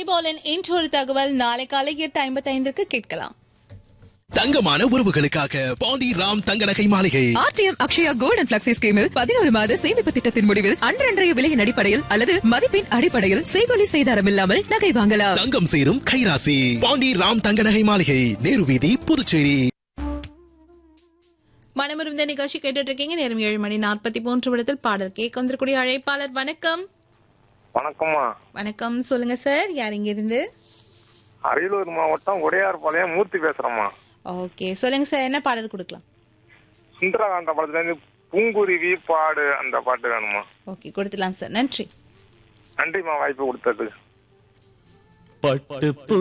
சைபாலன் இன்றொரு தகவல் நாளை காலை எட்டு ஐம்பத்தைந்துக்கு கேட்கலாம் தங்கமான உறவுகளுக்காக Pandi Ram Thanga Nagai Maaligai RTM Akshaya gold and flexi ஸ்கீமில் பதினோரு மாத சேமிப்பு திட்டத்தின் முடிவில் அன்றன்றைய விலையின் அடிப்படையில் அல்லது மதிப்பின் அடிப்படையில் செய்கொலி செய்தாரம் இல்லாமல் நகை வாங்கலாம் தங்கம் சேரும் கைராசி பாண்டி ராம் தங்க நகை மாளிகை நேரு வீதி புதுச்சேரி மனமிருந்த நிகழ்ச்சி கேட்டுட்டு இருக்கீங்க நேரம் ஏழு மணி நாற்பத்தி மூன்று விடத்தில் பாடல் கேட்க வந்திருக்கூடிய அழைப்பாளர் வணக்கம் வணக்கம்மா வணக்கம் சொல்லுங்க சார் யார் இங்க இருந்து அரியலூர் மாவட்டம் உடையார்பாளையம் மூர்த்தி பேசுறேம்மா ஓகே சொல்லுங்க சார் என்ன பாடல் கொடுக்கலாம் சுந்தரகாந்த படத்துல இருந்து பூங்குருவி பாடு அந்த பாட்டு வேணுமா ஓகே கொடுத்துலாம் சார் நன்றி நன்றிம்மா வாய்ப்பு கொடுத்ததுக்கு பட்டு